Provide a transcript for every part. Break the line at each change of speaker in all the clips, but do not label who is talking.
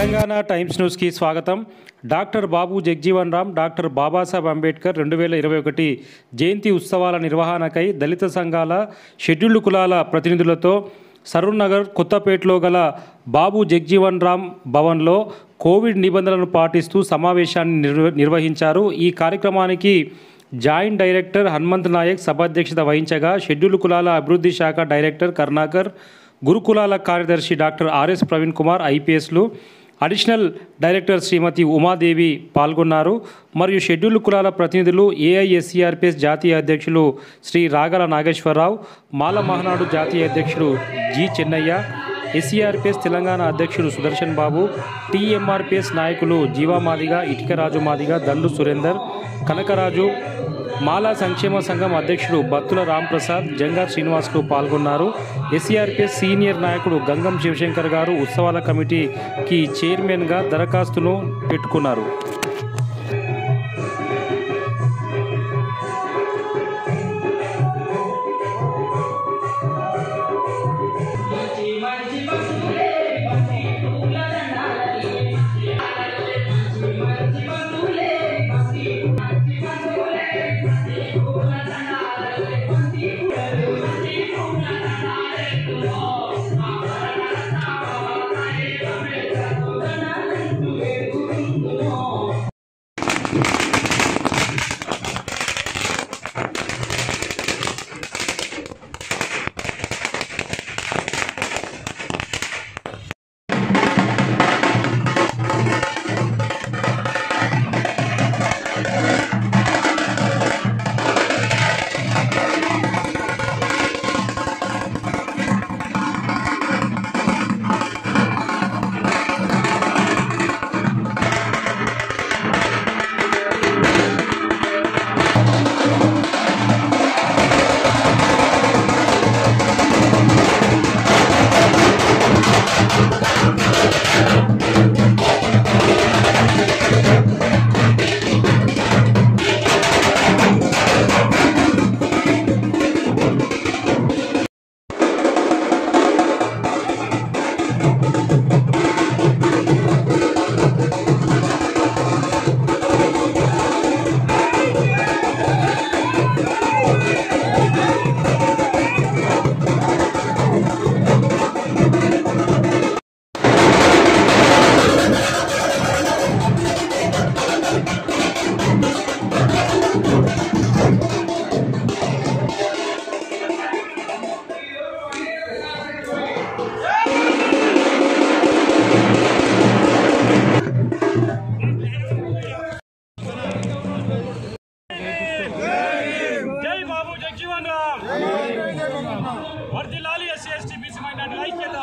Telangana Times న్యూస్కి స్వాగతం doctor Babu Jagjivan Ram doctor Babasaheb Ambedkar రెండు వేల ఇరవై ఒకటి జయంతి ఉత్సవాల నిర్వహణకై దళిత సంఘాల షెడ్యూల్డ్ కులాల ప్రతినిధులతో సరూర్ నగర్ కొత్తపేటలో గల బాబు జగ్జీవన్ రామ్ భవన్లో కోవిడ్ నిబంధనలను పాటిస్తూ సమావేశాన్ని నిర్వ నిర్వహించారు ఈ కార్యక్రమానికి జాయింట్ డైరెక్టర్ హనుమంత్ నాయక్ సభాధ్యక్షత వహించగా షెడ్యూల్డ్ కులాల అభివృద్ధి శాఖ డైరెక్టర్ కరుణాకర్ గురుకులాల కార్యదర్శి డాక్టర్ ఆర్ఎస్ ప్రవీణ్ కుమార్ ఐపీఎస్లు అడిషనల్ డైరెక్టర్ శ్రీమతి ఉమాదేవి పాల్గొన్నారు మరియు షెడ్యూల్డ్ కులాల ప్రతినిధులు ఏఐఎస్సీఆర్పిఎస్ జాతీయ అధ్యక్షులు శ్రీ రాగల నాగేశ్వరరావు మాల మహనాడు జాతీయ అధ్యక్షుడు జి చెన్నయ్య ఎస్సీఆర్పిఎస్ తెలంగాణ అధ్యక్షుడు సుదర్శన్ బాబు టీఎంఆర్పిఎస్ నాయకులు జీవా మాదిగ ఇటుకరాజు మాదిగ దండు సురేందర్ కనకరాజు మాలా సంక్షేమ సంఘం అధ్యక్షుడు బత్తుల రాంప్రసాద్ జంగా శ్రీనివాసులు పాల్గొన్నారు ఎస్సీఆర్పిఎస్ సీనియర్ నాయకుడు గంగం శివశంకర్ గారు ఉత్సవాల కమిటీకి చైర్మన్గా దరఖాస్తును పెట్టుకున్నారు
జై బాబు జగ్జీవన్ రామ్ వర్దిలాలి ఎస్సీ ఎస్టీ బీసీ మైనార్టీ ఐక్యత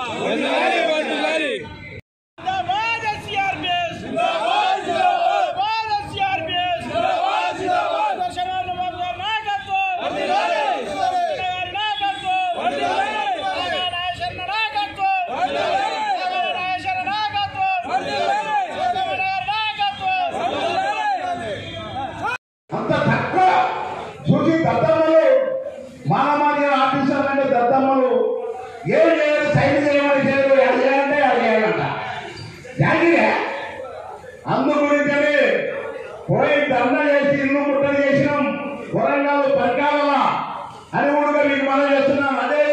జిందాబాద్ ఎస్సీఆర్పీఎస్ జిందాబాద్ జిందాబాద్ ఎస్సీఆర్పీఎస్ జిందాబాద్ జిందాబాద్ దర్శనాల బాబు గారి నాయకత్వం వర్దిలాలి గారి నాయకత్వం వర్దిలాలి నాగేశ్వర నాయకత్వం వర్దిలాలి నాగేశ్వర నాయకత్వం వర్దిలాలి నాయకత్వం
అంత తక్కువ చూసి దద్దమ్మలు మానమాన్య ఆఫీసర్ అంటే దద్దమ్మలు ఏం చేయరు సైన్ చేయమని చేయరు అది చేయాలంటే అది చేయాలంట జాగిరే అందు గురించని పోయి ధర్నా చేసి ఇల్లు ముట్టలు చేసినాం వరంగల్ పరకాల అని కూడా మీకు మనం చేస్తున్నాం అదే